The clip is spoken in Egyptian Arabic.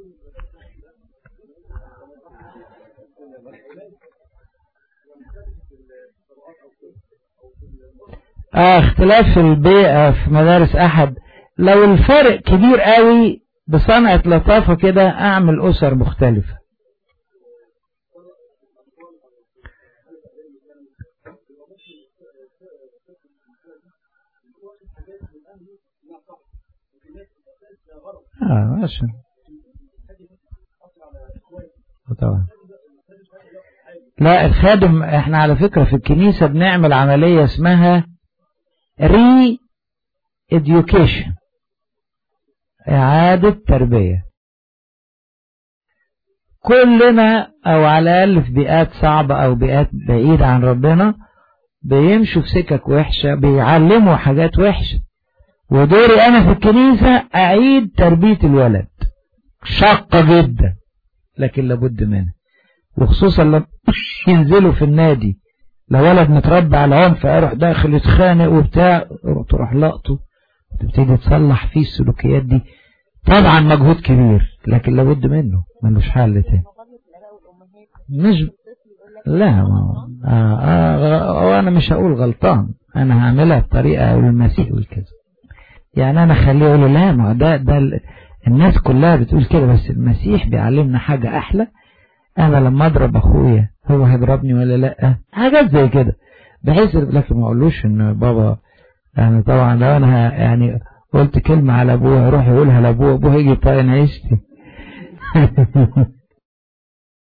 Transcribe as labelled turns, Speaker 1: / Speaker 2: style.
Speaker 1: آه اختلاف البيئة في مدارس أحد لو الفرق كبير قوي بصنعة لطافة كده أعمل أسر مختلفة آه ماشي طبعا لا الخادم احنا على فكرة في الكنيسة بنعمل عملية اسمها ري education إعادة تربية كلنا أو على الأقل في بيئات صعبة أو بيئات بعيدة عن ربنا بيمشوا في سكك وحشة بيعلموا حاجات وحشة ودوري أنا في الكنيسة أعيد تربية الولد شاقة جدا لكن لابد منها وخصوصا لما ينزلوا في النادي لو ولد متربى على عنف اروح داخل يتخانق وبتاع تروح لقطه تبتدي تصلح فيه السلوكيات دي طبعا مجهود كبير لكن لابد منه ملوش حل تاني مش لا ما آه آه انا مش هقول غلطان انا هعملها بطريقه المسيح يقول كده يعني انا اخليه يقول لا ما ده ده الناس كلها بتقول كده بس المسيح بيعلمنا حاجه احلى انا لما اضرب اخويا هو هيضربني ولا لا حاجات زي كده بحيث لكن ما اقولوش ان بابا يعني طبعا لو انا يعني قلت كلمة على ابوه يروح يقولها لابوه ابوه يجي طاين عيشتي